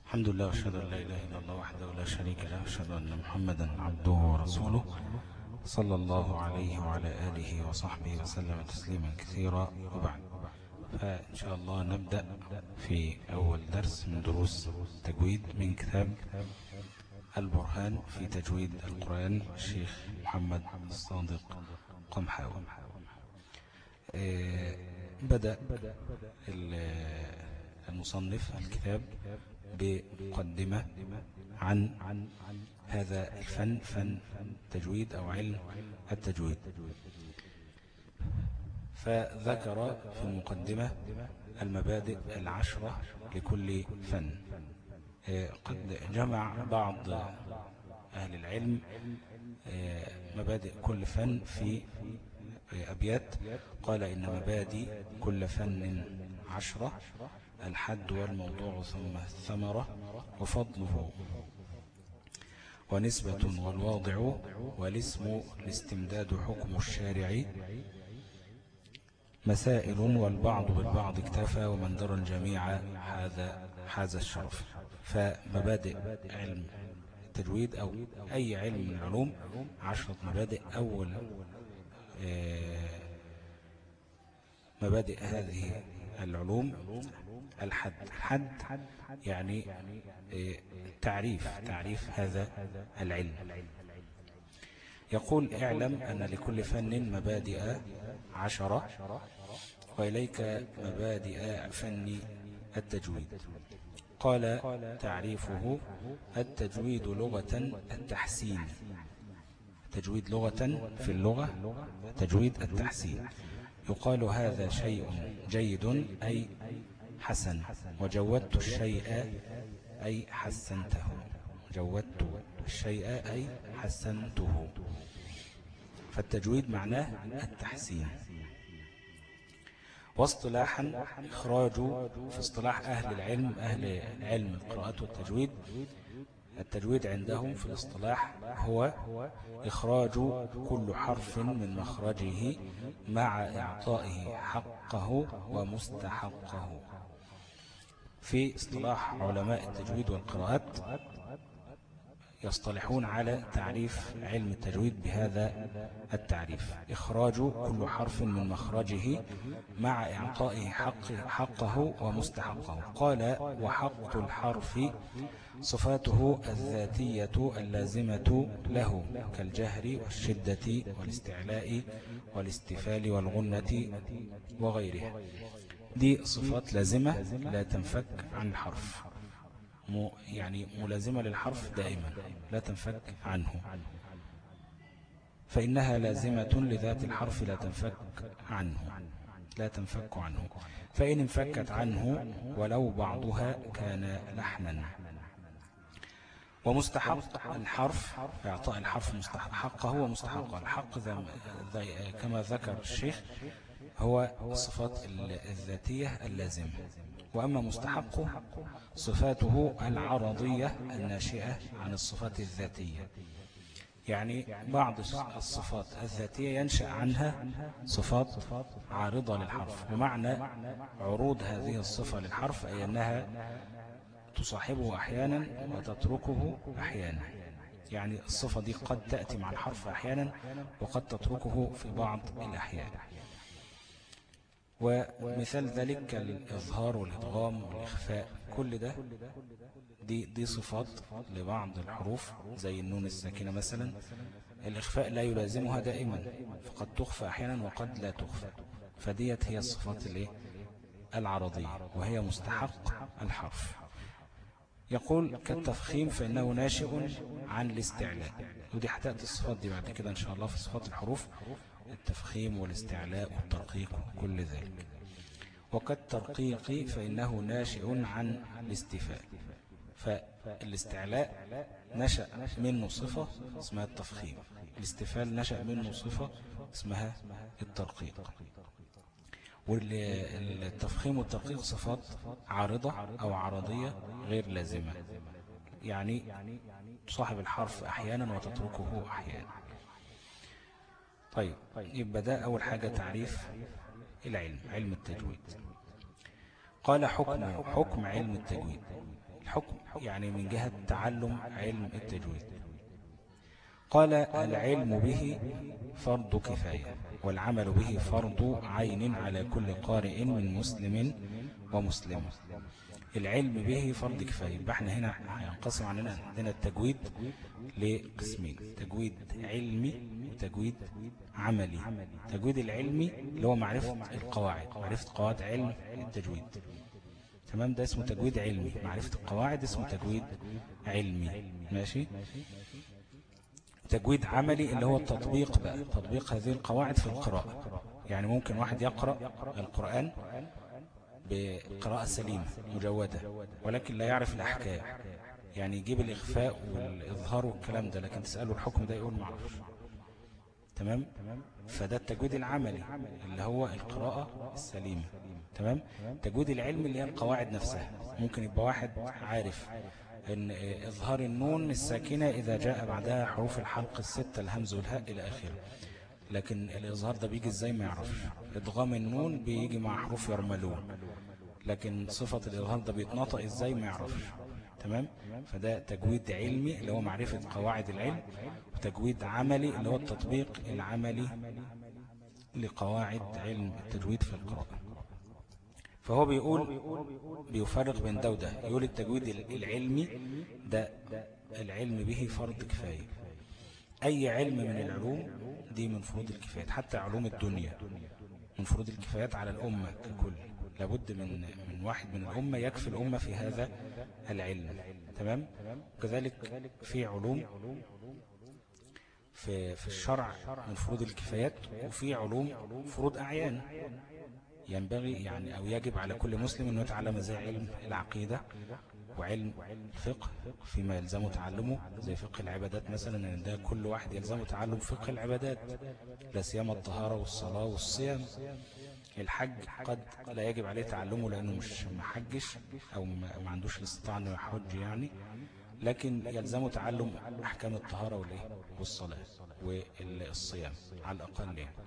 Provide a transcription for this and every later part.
الحمد لله واشهد ان لا اله الا الله وحده لا شريك له واشهد ان محمدا عبده ورسوله صلى الله عليه وعلى اله وصحبه وسلم تسليما كثيرا وبعد فان شاء الله نبدا في اول درس من دروس تجويد من كتاب البرهان في تجويد القران الشيخ محمد الصادق قمحاوي بدأ المصنف الكتاب بمقدمة عن هذا الفن فن تجويد أو علم التجويد فذكر في المقدمة المبادئ العشرة لكل فن قد جمع بعض أهل العلم مبادئ كل فن في أبيات قال إن مبادئ كل فن عشرة الحد والموضوع ثم الثمرة وفضله ونسبة والواضع والاسم الاستمداد حكم الشارع مسائل والبعض بالبعض اكتفى ومن در الجميع هذا هذا الشرف فمبادئ علم التجويد أو أي علم من العلوم عشرة مبادئ أول مبادئ هذه العلوم الحد الحد يعني تعريف تعريف هذا العلم يقول اعلم أن لكل فن مبادئ عشرة وإليك مبادئ فن التجويد قال تعريفه التجويد لغة التحسين تجويد لغة في اللغة تجويد التحسين يقال هذا شيء جيد أي حسن وجودت الشيء أي حسنته جودت الشيء أي حسنته فالتجويد معناه التحسين واصطلاحا إخراج في اصطلاح أهل العلم أهل علم القراءة والتجويد التجويد عندهم في الاصطلاح هو إخراج كل حرف من مخرجه مع إعطائه حقه ومستحقه في اصطلاح علماء التجويد والقراءات يصطلحون على تعريف علم التجويد بهذا التعريف إخراج كل حرف من مخرجه مع إعطائه حق حقه ومستحقه قال وحق الحرف صفاته الذاتية اللازمة له كالجهر والشدة والاستعلاء والاستفال والغنة وغيرها دي صفات لازمة لا تنفك عن الحرف يعني ملازمة للحرف دائما لا تنفك عنه فإنها لازمة لذات الحرف لا تنفك عنه لا تنفك عنه فإن انفكت عنه ولو بعضها كان لحنا ومستحق الحرف إعطاء الحرف مستحق حقه ومستحقه الحق كما ذكر الشيخ هو الصفات الذاتية اللازمة وأما مستحقه صفاته العرضية الناشئة عن الصفات الذاتية يعني بعض الصفات الذاتية ينشأ عنها صفات عارضة للحرف بمعنى عروض هذه الصفة للحرف أي أنها تصاحبه أحيانا وتتركه أحيانا يعني الصفة دي قد تأتي مع الحرف أحيانا وقد تتركه في بعض الأحيان ومثال ذلك الإظهار والإدغام والإخفاء كل ده دي, دي صفات لبعض الحروف زي النون الساكنة مثلا الإخفاء لا يلازمها دائما فقد تخفى أحيانا وقد لا تخفى فديت هي الصفات العرضية وهي مستحق الحرف يقول كالتفخيم فإنه ناشئ عن الاستعلاء ودي حتأتي الصفات دي بعد كده إن شاء الله في صفات الحروف التفخيم والاستعلاء والترقيق وكل ذلك وكالترقيق فإنه ناشئ عن الاستفاء فالاستعلاء نشأ منه صفة اسمها التفخيم الاستفال نشأ منه صفة اسمها الترقيق والتفخيم والترقيق صفات عارضة أو عرضية غير لازمة يعني تصاحب الحرف أحيانا وتتركه أحيانا طيب يبقى ده أول حاجة تعريف العلم علم التجويد قال حكم حكم علم التجويد الحكم يعني من جهة تعلم علم التجويد قال العلم به فرض كفاية والعمل به فرض عين على كل قارئ من مسلم ومسلم العلم به فرض كفاية يبقى احنا هنا هينقسم عننا عندنا التجويد لقسمين تجويد علمي وتجويد عملي التجويد العلمي اللي هو معرفة القواعد معرفة قواعد علم التجويد تمام ده اسمه تجويد علمي معرفة القواعد اسمه تجويد علمي ماشي تجويد عملي اللي هو التطبيق بقى تطبيق هذه القواعد في القراءة يعني ممكن واحد يقرأ القرآن بقراءة سليمة مجودة ولكن لا يعرف الأحكام يعني يجيب الإخفاء والإظهار والكلام ده لكن تسأله الحكم ده يقول معرفش تمام فده التجويد العملي اللي هو القراءة السليمة تمام التجويد العلمي اللي هي القواعد نفسها ممكن يبقى واحد عارف ان اظهار النون الساكنة اذا جاء بعدها حروف الحلق الستة الهمز والهاء الى اخره لكن الإظهار ده بيجي ازاي ما يعرفش إدغام النون بيجي مع حروف يرملون لكن صفة الإظهار ده بيتنطق ازاي ما يعرفش تمام فده تجويد علمي اللي هو معرفة قواعد العلم وتجويد عملي اللي هو التطبيق العملي لقواعد علم التجويد في القراءة فهو بيقول بيفرق بين ده وده يقول التجويد العلمي ده العلم به فرض كفاية أي علم من العلوم دي من فروض الكفايات حتى علوم الدنيا من فروض الكفايات على الأمة ككل لابد من من واحد من الأمة يكفي الأمة في هذا العلم تمام وكذلك في علوم في في الشرع من فروض الكفايات وفي علوم فروض أعيان ينبغي يعني أو يجب على كل مسلم أنه يتعلم زي علم العقيدة وعلم الفقه فيما يلزمه تعلمه زي فقه العبادات مثلا ان ده كل واحد يلزمه تعلم فقه العبادات لا سيما الطهارة والصلاة والصيام الحج قد لا يجب عليه تعلمه لأنه مش محجش أو ما عندوش الاستطاعة أنه يحج يعني لكن يلزمه تعلم أحكام الطهارة والصلاة والصيام على الأقل يعني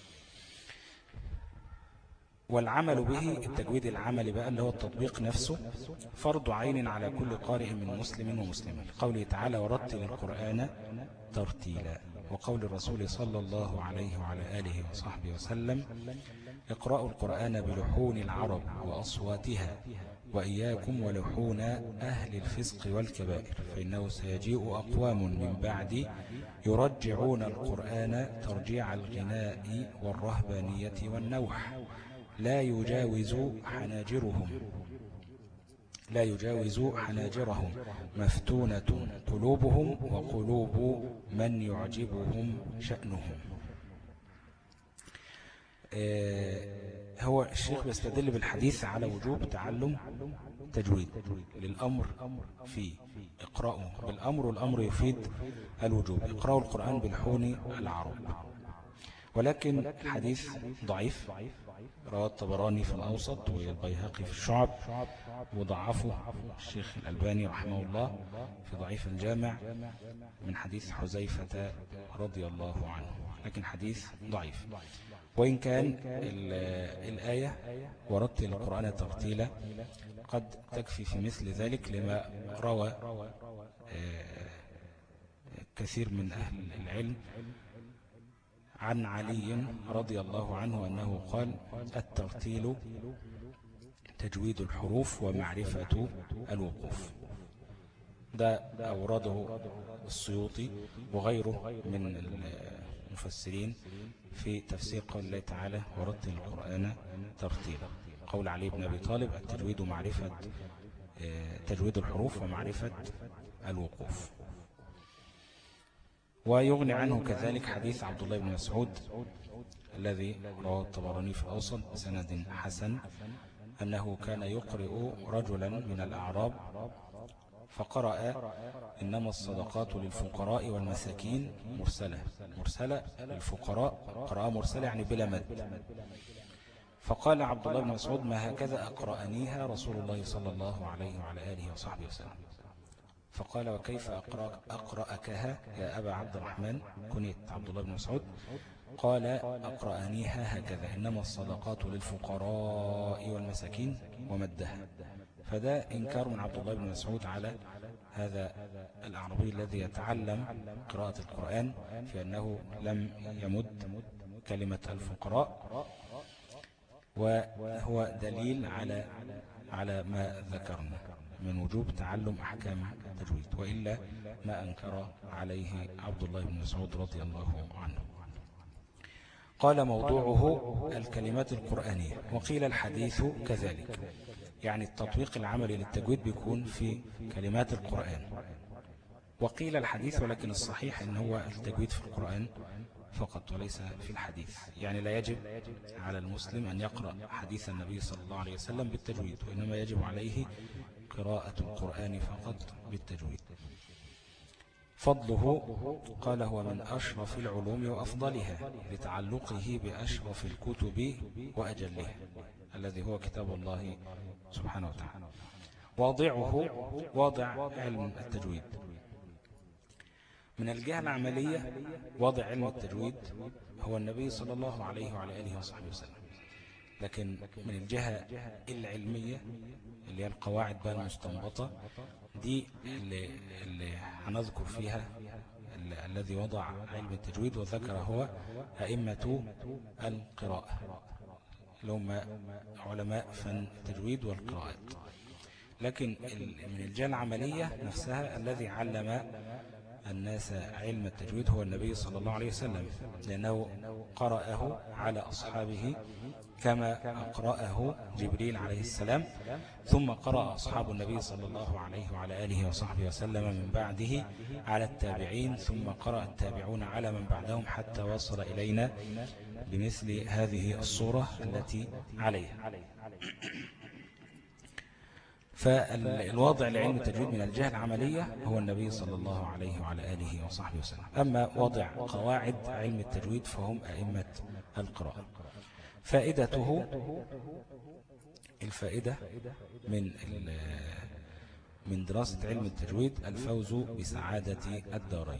والعمل به التجويد العملي بقى اللي هو التطبيق نفسه فرض عين على كل قارئ من مسلم ومسلمة قوله تعالى ورتل القرآن ترتيلا وقول الرسول صلى الله عليه وعلى آله وصحبه وسلم اقرأوا القرآن بلحون العرب وأصواتها وإياكم ولحون أهل الفسق والكبائر فإنه سيجيء أقوام من بعد يرجعون القرآن ترجيع الغناء والرهبانية والنوح لا يجاوز حناجرهم لا يجاوز حناجرهم مفتونة قلوبهم وقلوب من يعجبهم شأنهم آه، هو الشيخ بيستدل بالحديث على وجوب تعلم تجويد للأمر فيه اقرأوا بالأمر والأمر يفيد الوجوب اقرأوا القرآن بالحون العرب ولكن الحديث ضعيف رواه الطبراني في الأوسط والبيهقي في الشعب وضعفه الشيخ الألباني رحمه الله في ضعيف الجامع من حديث حزيفة رضي الله عنه لكن حديث ضعيف وإن كان الآية ورتل القرآن ترتيلا قد تكفي في مثل ذلك لما روى آه، كثير من أهل العلم عن علي رضي الله عنه أنه قال الترتيل تجويد الحروف ومعرفة الوقوف ده أورده السيوطي وغيره من المفسرين في تفسير قول الله تعالى ورتل القرآن ترتيلا قول علي بن أبي طالب التجويد معرفة آه، تجويد الحروف ومعرفة الوقوف ويغني عنه كذلك حديث عبد الله بن مسعود الذي رواه الطبراني في الأوسط بسند حسن أنه كان يقرئ رجلا من الأعراب فقرأ إنما الصدقات للفقراء والمساكين مرسلة مرسلة للفقراء قرأ مرسلة يعني بلا مد فقال عبد الله بن مسعود ما هكذا أقرأنيها رسول الله صلى الله عليه وعلى آله وصحبه وسلم فقال وكيف أقرأ أقرأكها يا أبا عبد الرحمن كنيت عبد الله بن مسعود قال أقرأنيها هكذا إنما الصدقات للفقراء والمساكين ومدها فده إنكار من عبد الله بن مسعود على هذا الأعرابي الذي يتعلم قراءة القرآن في أنه لم يمد كلمة الفقراء وهو دليل على على ما ذكرنا من وجوب تعلم أحكام التجويد وإلا ما أنكر عليه عبد الله بن مسعود رضي الله عنه قال موضوعه الكلمات القرآنية وقيل الحديث كذلك يعني التطبيق العملي للتجويد بيكون في كلمات القرآن وقيل الحديث ولكن الصحيح ان هو التجويد في القرآن فقط وليس في الحديث يعني لا يجب على المسلم أن يقرأ حديث النبي صلى الله عليه وسلم بالتجويد وإنما يجب عليه قراءة القرآن فقط بالتجويد فضله قال هو من أشرف العلوم وأفضلها لتعلقه بأشرف الكتب وأجلها الذي هو كتاب الله سبحانه وتعالى واضعه واضع علم التجويد من الجهة العملية وضع علم التجويد هو النبي صلى الله عليه وعلى آله وصحبه وسلم لكن من الجهة العلمية اللي هي القواعد بقى المستنبطة دي اللي, اللي هنذكر فيها الذي وضع علم التجويد وذكر هو أئمة القراءة اللي هم علماء فن التجويد والقراءات لكن من الجهة العملية نفسها الذي علم الناس علم التجويد هو النبي صلى الله عليه وسلم لأنه قرأه على أصحابه كما أقرأه جبريل عليه السلام ثم قرأ أصحاب النبي صلى الله عليه وعلى آله وصحبه وسلم من بعده على التابعين ثم قرأ التابعون على من بعدهم حتى وصل إلينا بمثل هذه الصورة التي عليها فالواضع لعلم التجويد من الجهة العملية هو النبي صلى الله عليه وعلى آله وصحبه وسلم أما وضع قواعد علم التجويد فهم أئمة القراءة فائدته الفائدة من من دراسة علم التجويد الفوز بسعادة الدارين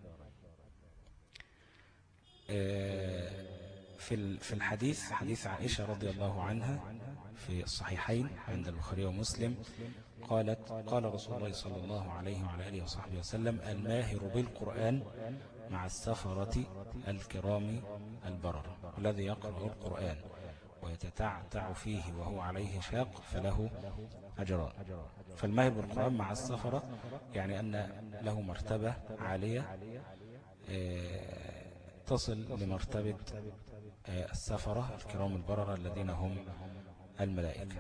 آه، في الحديث حديث عائشة رضي الله عنها في الصحيحين عند البخاري ومسلم قالت قال رسول الله صلى الله عليه وعلى آله وصحبه وسلم الماهر بالقرآن مع السفرة الكرام البرر الذي يقرأ القرآن ويتتعتع فيه وهو عليه شاق فله أجران فالماهر بالقرآن مع السفرة يعني أن له مرتبة عالية آه، تصل لمرتبة آه، السفرة الكرام البررة الذين هم الملائكة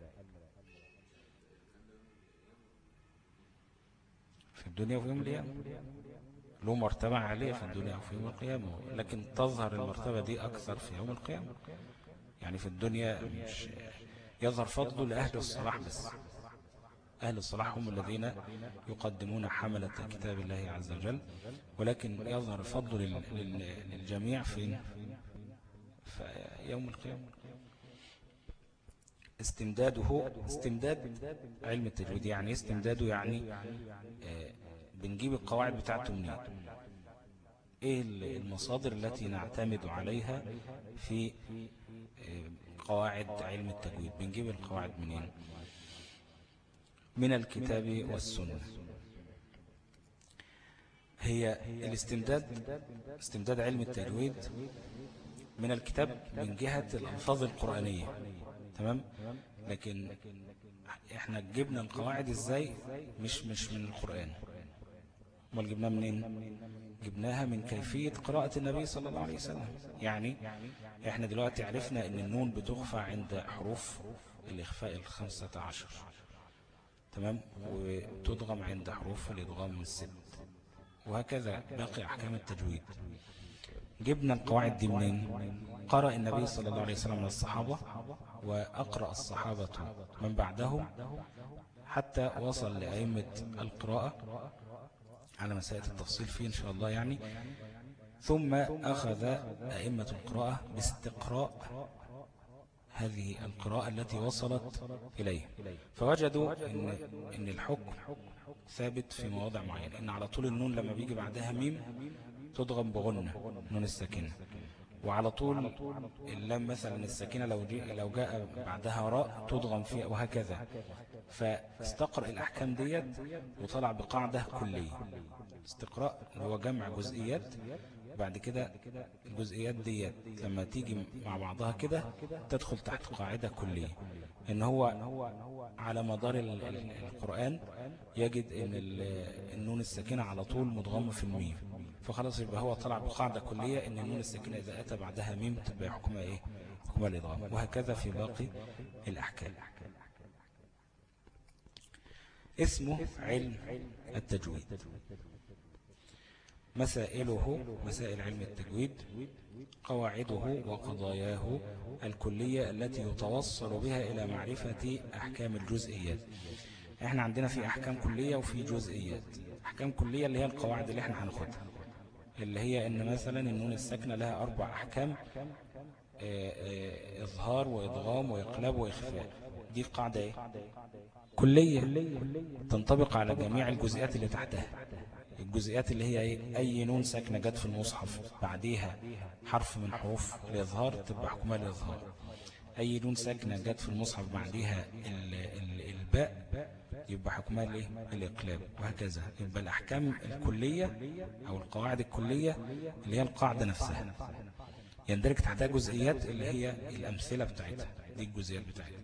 في الدنيا وفي يوم القيامة له مرتبة عالية في الدنيا وفي يوم القيامة لكن تظهر المرتبة دي أكثر في يوم القيامة يعني في الدنيا مش يظهر فضله لأهل الصلاح بس أهل الصلاح هم الذين يقدمون حملة كتاب الله عز وجل ولكن يظهر الفضل للجميع في يوم القيامة استمداده استمداد علم التجويد يعني استمداده يعني آه، بنجيب القواعد بتاعته منين ايه المصادر التي نعتمد عليها في آه، قواعد علم التجويد بنجيب القواعد منين من الكتاب والسنة هي الاستمداد استمداد علم التجويد من الكتاب من جهة الألفاظ القرآنية تمام لكن احنا جبنا القواعد ازاي مش مش من القرآن امال جبناها منين جبناها من كيفية قراءة النبي صلى الله عليه وسلم يعني احنا دلوقتي عرفنا ان النون بتخفى عند حروف الإخفاء الخمسة عشر تمام وتدغم عند حروف الإدغام الست وهكذا باقي أحكام التجويد جبنا القواعد دي منين قرأ النبي صلى الله عليه وسلم للصحابة وأقرأ الصحابة من بعدهم حتى وصل لأئمة القراءة على مسائل التفصيل فيه إن شاء الله يعني ثم أخذ أئمة القراءة باستقراء هذه القراءة التي وصلت إليه فوجدوا إن, إن الحكم ثابت في مواضع معينة إن على طول النون لما بيجي بعدها ميم تضغم بغنة نون الساكنة وعلى طول اللام مثلا الساكنة لو, لو جاء بعدها راء تضغم فيها وهكذا فاستقرأ الأحكام ديت وطلع بقاعدة كلية استقراء هو جمع جزئيات بعد كده الجزئيات ديت لما تيجي مع بعضها كده تدخل تحت قاعدة كلية ان هو على مدار القرآن يجد ان النون الساكنة على طول مضغمة في الميم فخلاص يبقى هو طلع بقاعدة كلية ان النون الساكنة اذا اتى بعدها ميم تبقى حكمها ايه حكمها الادغام وهكذا في باقي الاحكام اسمه علم التجويد مسائله مسائل علم التجويد قواعده وقضاياه الكلية التي يتوصل بها إلى معرفة أحكام الجزئيات احنا عندنا في أحكام كلية وفي جزئيات أحكام كلية اللي هي القواعد اللي احنا هناخدها اللي هي ان مثلا النون الساكنة لها أربع أحكام آه، آه، إظهار وإضغام وإقلاب وإخفاء دي قاعدة ايه كلية تنطبق على جميع الجزئيات اللي تحتها الجزئيات اللي هي ايه اي نون ساكنة جت في المصحف بعديها حرف من حروف الإظهار تبقى حكمها الإظهار اي نون ساكنة جت في المصحف بعديها الباء يبقى حكمها الايه الإقلاب وهكذا يبقى الأحكام الكلية أو القواعد الكلية اللي هي القاعدة نفسها يندرج تحتها جزئيات اللي هي الأمثلة بتاعتها دي الجزئيات بتاعتها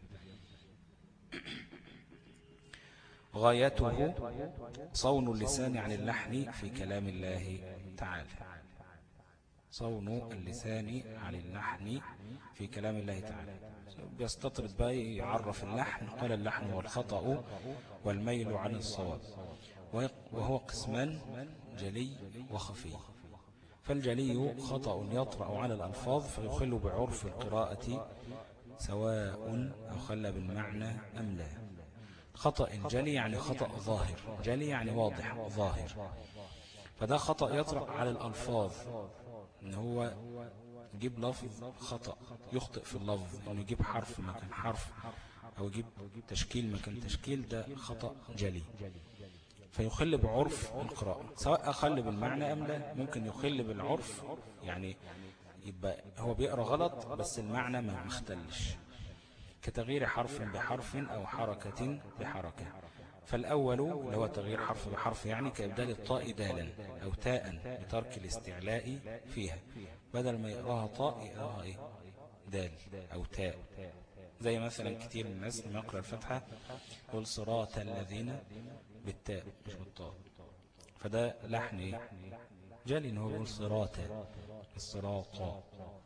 غايته صون اللسان عن اللحن في كلام الله تعالى صون اللسان عن اللحن في كلام الله تعالى بيستطرد بقى يعرف اللحن قال اللحن هو الخطأ والميل عن الصواب وهو قسمان جلي وخفي فالجلي خطأ يطرأ على الألفاظ فيخل بعرف القراءة سواء أو خل بالمعنى أم لا خطأ جلي يعني خطأ ظاهر جلي يعني واضح ظاهر فده خطأ يطرأ على الألفاظ ان هو يجيب لفظ خطأ يخطئ في اللفظ يعني يجيب حرف مكان حرف أو يجيب تشكيل مكان تشكيل ده خطأ جلي فيخل بعرف القراءة سواء أخل بالمعنى أم لا ممكن يخل بالعرف يعني يبقى هو بيقرأ غلط بس المعنى ما مختلش كتغيير حرف بحرف أو حركة بحركة فالأول اللي هو تغيير حرف بحرف يعني كإبدال الطاء دالا أو تاء بترك الاستعلاء فيها بدل ما يقراها طاء يقراها إيه؟ دال أو تاء زي مثلا كتير من الناس لما يقرأ الفتحة يقول صراط الذين بالتاء مش بالطاء فده لحن إيه؟ جالي إن هو يقول صراطة الصراط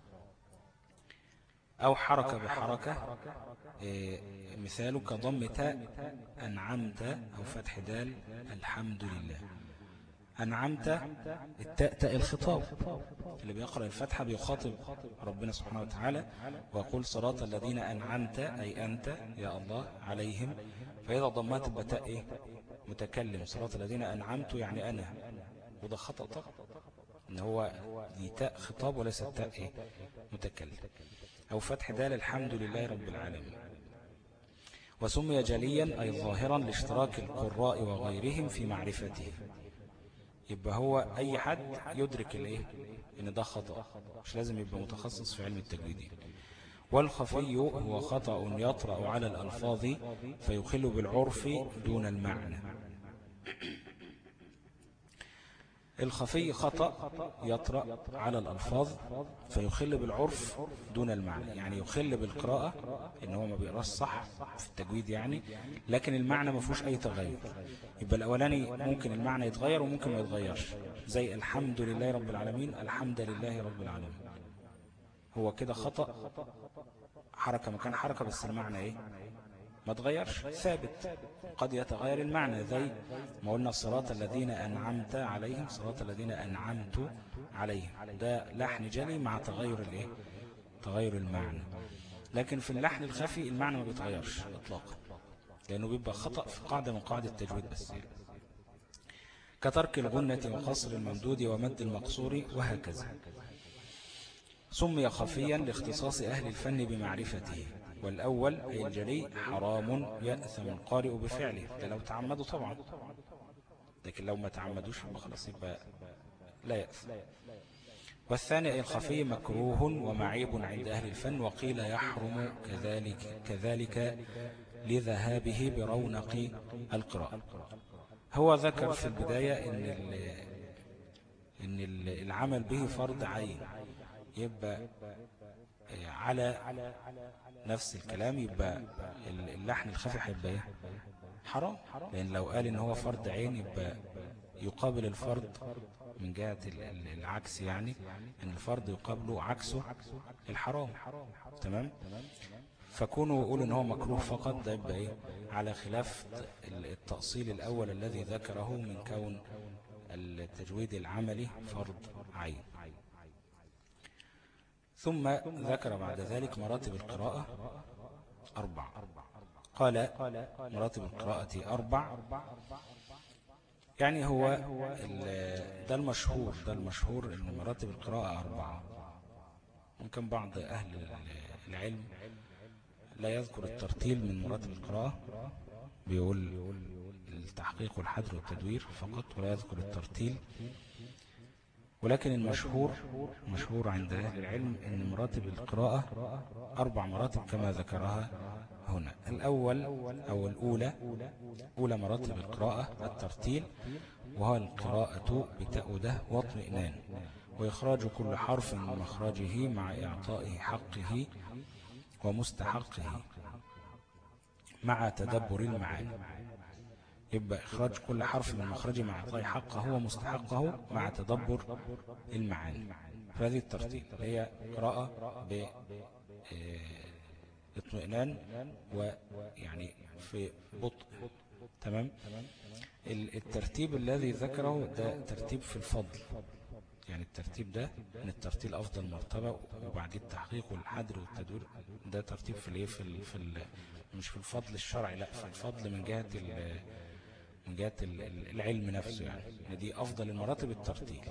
أو حركة بحركة إيه، مثاله كضم تاء أنعمت أو فتح دال الحمد لله أنعمت التاء تاء الخطاب اللي بيقرأ الفتحة بيخاطب ربنا سبحانه وتعالى ويقول صراط الذين أنعمت أي أنت يا الله عليهم فإذا ضمات البتاء إيه؟ متكلم صراط الذين أنعمت يعني أنا وده خطأ طبعا إن هو دي تاء خطاب وليس تاء إيه؟ متكلم أو فتح دال الحمد لله رب العالمين وسمي جليا أي ظاهرا لاشتراك القراء وغيرهم في معرفته يبقى هو أي حد يدرك الايه إن ده خطأ مش لازم يبقى متخصص في علم التجويد والخفي هو خطأ يطرأ على الألفاظ فيخل بالعرف دون المعنى الخفي خطأ يطرأ على الألفاظ فيخل بالعرف دون المعنى يعني يخل بالقراءة إن هو ما بيقراش صح في التجويد يعني لكن المعنى ما فيهوش أي تغير يبقى الأولاني ممكن المعنى يتغير وممكن ما يتغيرش زي الحمد لله رب العالمين الحمد لله رب العالمين هو كده خطأ حركة مكان حركة بس المعنى ايه ما تغيرش ثابت قد يتغير المعنى زي ما قلنا الصراط الذين أنعمت عليهم صراط الذين أنعمت عليهم ده لحن جلي مع تغير الايه تغير المعنى لكن في اللحن الخفي المعنى ما بيتغيرش اطلاقا لأنه بيبقى خطأ في قاعدة من قاعدة التجويد بس كترك الغنة وقصر الممدود ومد المقصور وهكذا سمي خفيا لاختصاص أهل الفن بمعرفته والأول أي الجلي حرام يأثم القارئ بفعله ده لو تعمدوا طبعا لكن لو ما تعمدوش خلاص يبقى لا يأثم والثاني أي الخفي مكروه ومعيب عند أهل الفن وقيل يحرم كذلك, كذلك لذهابه برونق القراءة هو ذكر في البداية إن, إن العمل به فرض عين يبقى على نفس الكلام يبقى اللحن الخفي هيبقى ايه حرام لأن لو قال إن هو فرض عين يبقى يقابل الفرض من جهة العكس يعني ان الفرض يقابله عكسه الحرام تمام فكونوا يقولوا ان هو مكروه فقط ده يبقى ايه على خلاف التأصيل الاول الذي ذكره من كون التجويد العملي فرض عين ثم ذكر بعد ذلك مراتب القراءة أربع قال مراتب القراءة أربع يعني هو ده المشهور ده المشهور ان مراتب القراءة أربعة ممكن بعض أهل العلم لا يذكر الترتيل من مراتب القراءة بيقول التحقيق والحدر والتدوير فقط ولا يذكر الترتيل ولكن المشهور مشهور عند أهل العلم أن مراتب القراءة أربع مراتب كما ذكرها هنا الأول أو الأولى أولى مراتب القراءة الترتيل وهو القراءة بتأوده واطمئنان وإخراج كل حرف من مخرجه مع إعطائه حقه ومستحقه مع تدبر المعاني يبقى إخراج كل حرف من مخرجه مع إعطائه حقه ومستحقه مع تدبر المعاني فهذه الترتيب هي قراءة ب اطمئنان ويعني في بطء تمام الترتيب الذي ذكره ده ترتيب في الفضل يعني الترتيب ده من الترتيب أفضل مرتبة وبعد التحقيق والحدر والتدوير ده ترتيب في الايه في ال في ال مش في الفضل الشرعي لا في الفضل من جهة من جهة العلم نفسه يعني دي أفضل المراتب الترتيب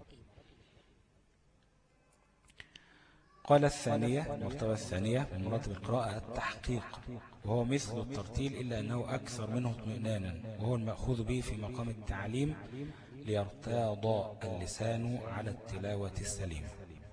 قال الثانية المرتبة الثانية من مراتب القراءة التحقيق وهو مثل الترتيل إلا أنه أكثر منه اطمئنانا وهو المأخوذ به في مقام التعليم ليرتاض اللسان على التلاوة السليمة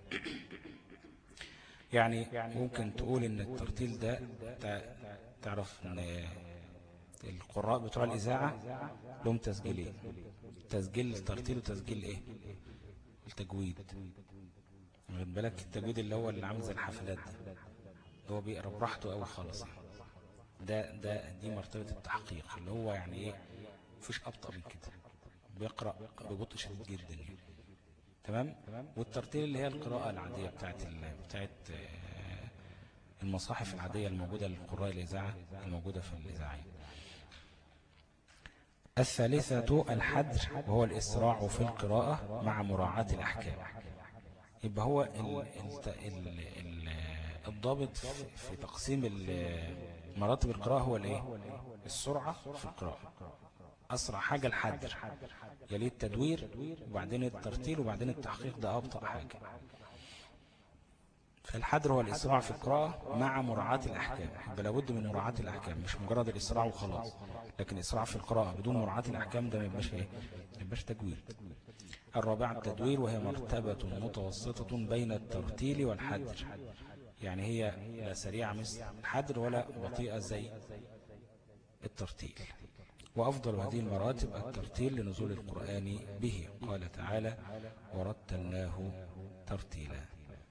يعني ممكن تقول ان الترتيل ده تعرف ان القراء بتوع الإذاعة لهم تسجيلين تسجيل الترتيل وتسجيل ايه التجويد واخد بالك التجويد اللي هو اللي عامل زي الحفلات ده هو بيقرا براحته قوي خالص ده ده دي مرتبة التحقيق اللي هو يعني ايه مفيش ابطأ من كده بيقرأ ببطء شديد جدا يعني. تمام والترتيل اللي هي القراءة العادية بتاعت بتاعت المصاحف العادية الموجودة للقراء الإذاعة الموجودة في الإذاعية الثالثة الحدر وهو الإسراع في القراءة مع مراعاة الأحكام يبقى هو ال ال ال الضابط في تقسيم مراتب القراءة هو الايه السرعة في القراءة أسرع حاجة الحدر يلي التدوير وبعدين الترتيل وبعدين التحقيق ده أبطأ حاجة فالحدر هو الإسراع في القراءة مع مراعاة الأحكام يبقى لابد من مراعاة الأحكام مش مجرد الإسراع وخلاص لكن إسراع في القراءة بدون مراعاة الأحكام ده ما يبقاش إيه ما يبقاش تجويد الرابعة التدوير وهي مرتبة متوسطة بين الترتيل والحدر يعني هي لا سريعة مثل الحدر ولا بطيئة زي الترتيل وأفضل هذه المراتب الترتيل لنزول القرآن به قال تعالى ورتلناه ترتيلا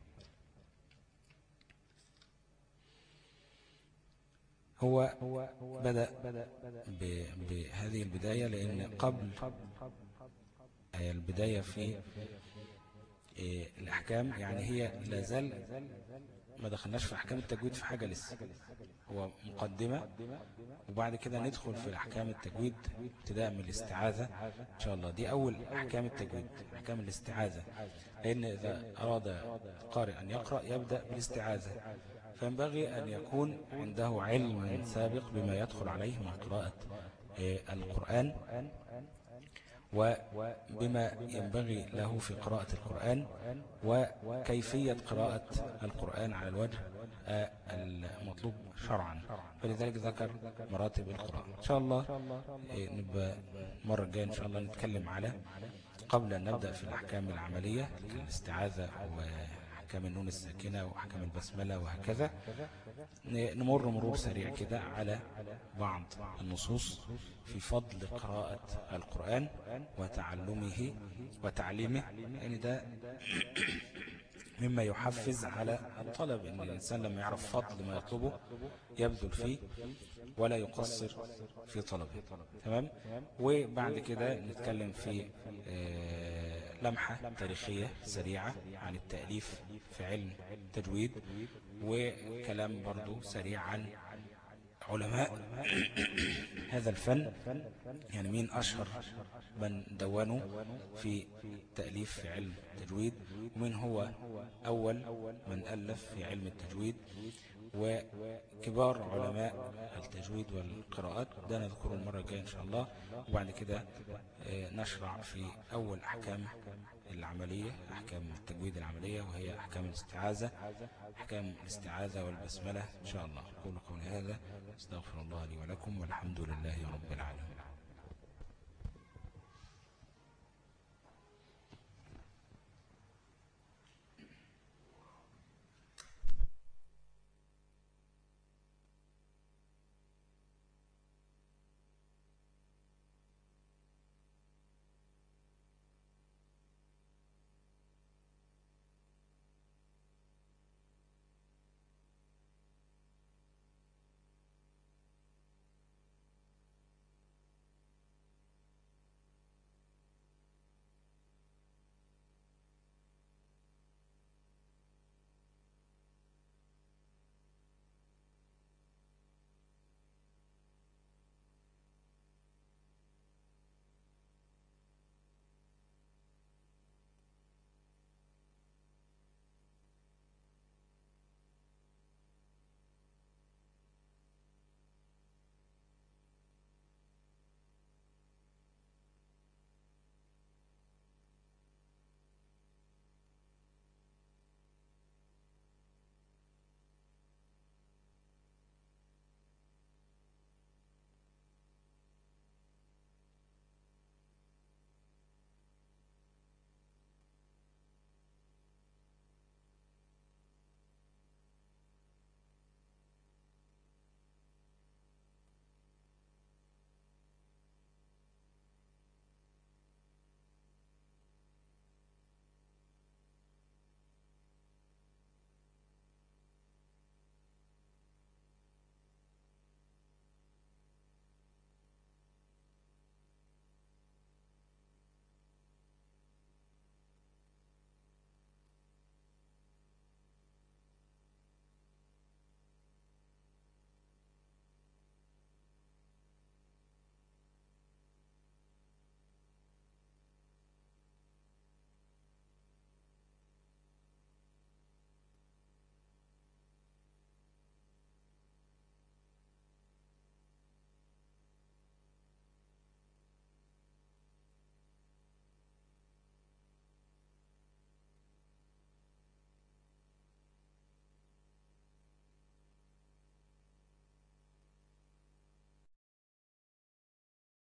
هو بدأ بهذه البداية لأن قبل البداية في إيه، الأحكام يعني هي لازال ما دخلناش في أحكام التجويد في حاجة لسه هو مقدمة وبعد كده ندخل في أحكام التجويد ابتداء من الاستعاذة إن شاء الله دي أول أحكام التجويد أحكام الاستعاذة لأن إذا أراد القارئ أن يقرأ يبدأ بالاستعاذة فينبغي أن يكون عنده علم سابق بما يدخل عليه من قراءة إيه، القرآن وبما ينبغي له في قراءة القرآن وكيفية قراءة القرآن على الوجه المطلوب شرعا فلذلك ذكر مراتب القراءة إن شاء الله إيه، نبقى مرة الجاية إن شاء الله نتكلم على قبل أن نبدأ في الأحكام العملية الاستعاذة أحكام النون الساكنة وأحكام البسملة وهكذا نمر مرور سريع كده على بعض النصوص في فضل قراءة القرآن وتعلمه وتعليمه يعني ده مما يحفز على الطلب ان الانسان لما يعرف فضل ما يطلبه يبذل فيه ولا يقصر في طلبه تمام وبعد كده نتكلم في آه، لمحة تاريخية سريعة عن التأليف في علم تجويد وكلام برضو سريع عن علماء هذا الفن يعني مين أشهر من دونوا في تأليف في علم التجويد ومن هو أول من ألف في علم التجويد وكبار علماء التجويد والقراءات ده نذكره المرة الجاية إن شاء الله وبعد كده آه، نشرع في أول أحكام العملية أحكام التجويد العملية وهي أحكام الاستعاذة أحكام الاستعاذة والبسملة إن شاء الله أقول قولي هذا استغفر الله لي ولكم والحمد لله رب العالمين